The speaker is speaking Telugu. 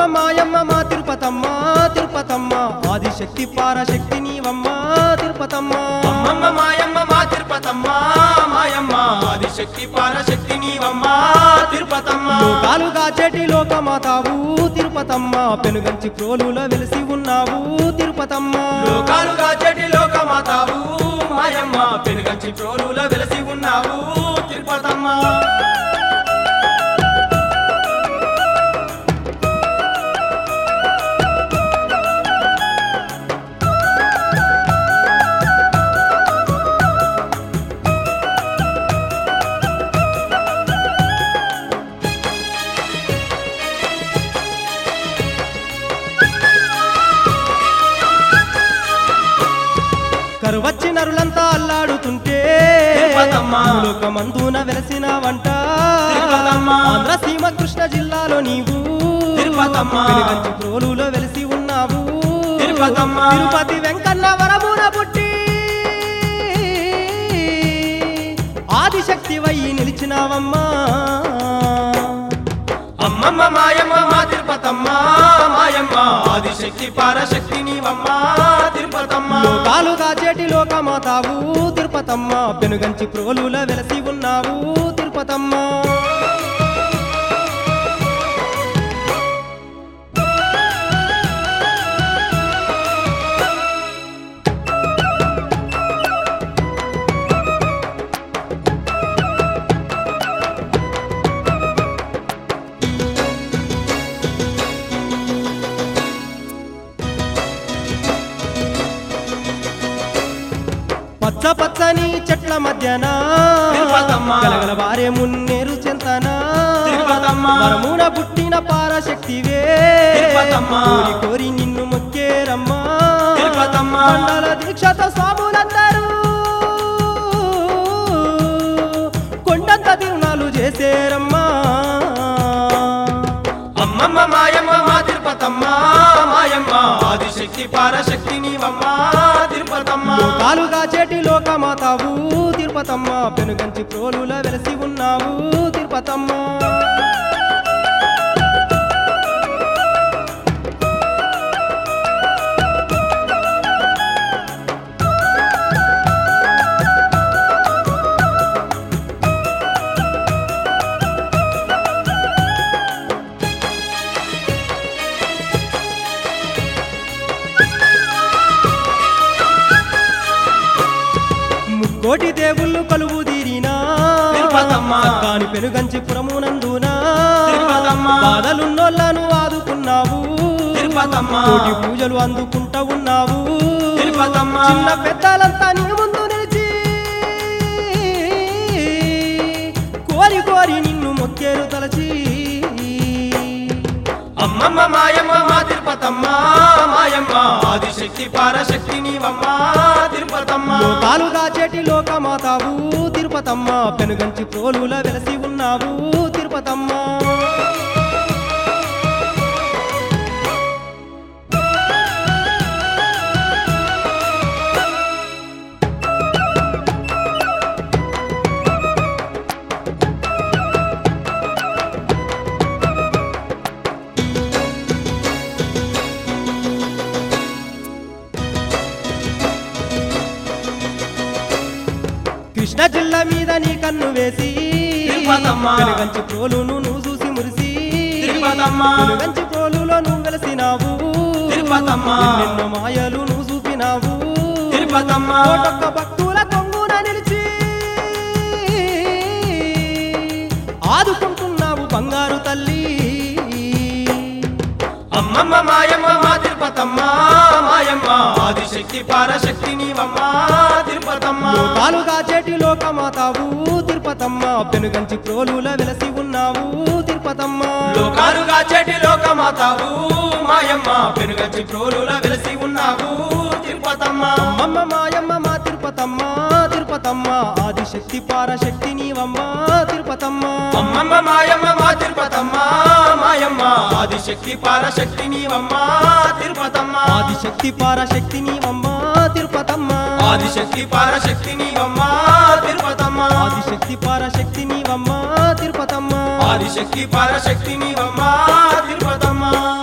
మాయమ్మ మా తిరుపతమ్మ తిరుపతమ్మ ఆదిశక్తి పారశక్తి నీవమ్మ తిరుపతమ్మ అమ్మమ్మ మాయమ్మ మా తిరుపతమ్మ మాయమ్మ ఆదిశక్తి పారశక్తి నీవమ్మ తిరుపతమ్మ లోకాలుగా చెటి లోకమాతావు తిరుపతమ్మ పెనుగంచి ప్రోలుల వెలిసి ఉన్నావు తిరుపతమ్మ లోకాలుగా చెటి లోకమాతావు మాయమ్మ పెనుగంచి ప్రోలుల వెలసి ఉన్నావు తిరుపతమ్మ కరువచ్చి నరులంతా అల్లాడుతుంటే తిరుపతమ్మ. లోకమందున వెలసిన వంట తిరుపతమ్మ. ఆంధ్ర సీమ కృష్ణ జిల్లాలో నీవు తిరుపతమ్మ. వెలుగంచి ప్రోలులో వెలిసి ఉన్నావు తిరుపతమ్మ. తిరుపతి వెంకన్న వరమున పుట్టి ఆదిశక్తి వయ్యి నిలిచినావమ్మా అమ్మమ్మ మాయమ్మ మా తిరుపతమ్మ మాయమ్మ ఆదిశక్తి పారశక్తి నీవమ్మ తిరుపతమ్మ లోకాలుగా చేటి లోకమాతావు తిరుపతమ్మ పెనుగంచి ప్రోలుల వెలసి ఉన్నావు తిరుపతమ్మ పచ్చ పచ్చని చెట్ల మధ్యన తిరుపతమ్మ. గలగల వారే మున్నేరు చెంతన తిరుపతమ్మ. వరమున పుట్టిన పారశక్తివే తిరుపతమ్మ. కోరి కోరి నిన్ను మొక్కేరమ్మా తిరుపతమ్మ. మండల దీక్షతో స్వాములందరూ కొండంత తిరునాలు చేసేరమ్మా అమ్మమ్మ మాయమ్మ మా తిరుపతమ్మ మాయమ్మ ఆదిశక్తి పారశక్తి నీవమ్మ తిరుపతమ్మ కాలుగా చేటి లోకమాతావు తిరుపతమ్మ పెనుగంచి ప్రోలుల వెలసి ఉన్నావు తిరుపతమ్మ ముక్కోటి దేవుళ్ళు కలువు తీరినా తిరుపతమ్మ. కాని పెనుగంచి పురమునందునా తిరుపతమ్మ. బాధలున్నోళ్ళను ఆదుకున్నావు తిరుపతమ్మ. కోటి పూజలు అందుకుంటా ఉన్నావు తిరుపతమ్మ. చిన్న పెద్దలంతా నీ ముందు నిలిచి కోరి కోరి నిన్ను మొక్కేరు తలచి అమ్మమ్మ మాయమ్మ మా తిరుపతమ్మ మాయమ్మ ఆదిశక్తి పారశక్తి నీవమ్మ తిరుపతమ్మ లోకాలుగా చేటి లోకమాతావు తిరుపతమ్మ పెనుగంచి ప్రోలుల వెలసి ఉన్నావు తిరుపతమ్మ కృష్ణ జిల్లా మీద నీ కన్ను వేసి తిరుపతమ్మ. వెలుగంచి ప్రోలును నువ్వు చూసి మురిసి తిరుపతమ్మ. వెలుగంచి ప్రోలులో నువ్వు వెలసినావు తిరుపతమ్మ. ఎన్నెన్నో మాయలు నువ్వు చూపినావు తిరుపతమ్మ. కోటొక్క భక్తుల కొంగున నిలిచి ఆదుకుంటున్నావు బంగారు తల్లి అమ్మమ్మ మాయమ్మ మా తిరుపతమ్మ మాయమ్మ ఆదిశక్తి పారశక్తి నీవమ్మ తిరుపతమ్మ లోకాలుగా చేటి లోకమాతావు తిరుపతమ్మ పెనుగంచి ప్రోలుల వెలసి ఉన్నావు తిరుపతమ్మ లోకాలుగా చెటి లోకమాతావు మాయమ్మ పెనుగచ్చి ప్రోలుల వెలసి ఉన్నావు తిరుపతమ్మ అమ్మమ్మ మాయమ్మ మా తిరుపతమ్మ తిరుపతమ్మ ఆదిశక్తి పారశక్తి నీవమ్మ తిరుపతమ్మ అమ్మమ్మ మాయమ్మ మా తిరుపతమ్మ మాయమ్మ ఆదిశక్తి పారశక్తి నీవమ్మ తిరుపతమ్మ ఆదిశక్తి పారశక్తి నీవమ్మ తిరుపతమ్మ ఆదిశక్తి పారశక్తి నీవమ్మ తిరుపతమ్మ ఆదిశక్తి పారశక్తి నీవమ్మ తిరుపతమ్మ ఆదిశక్తి పారశక్తి నీవమ్మ తిరుపతమ్మ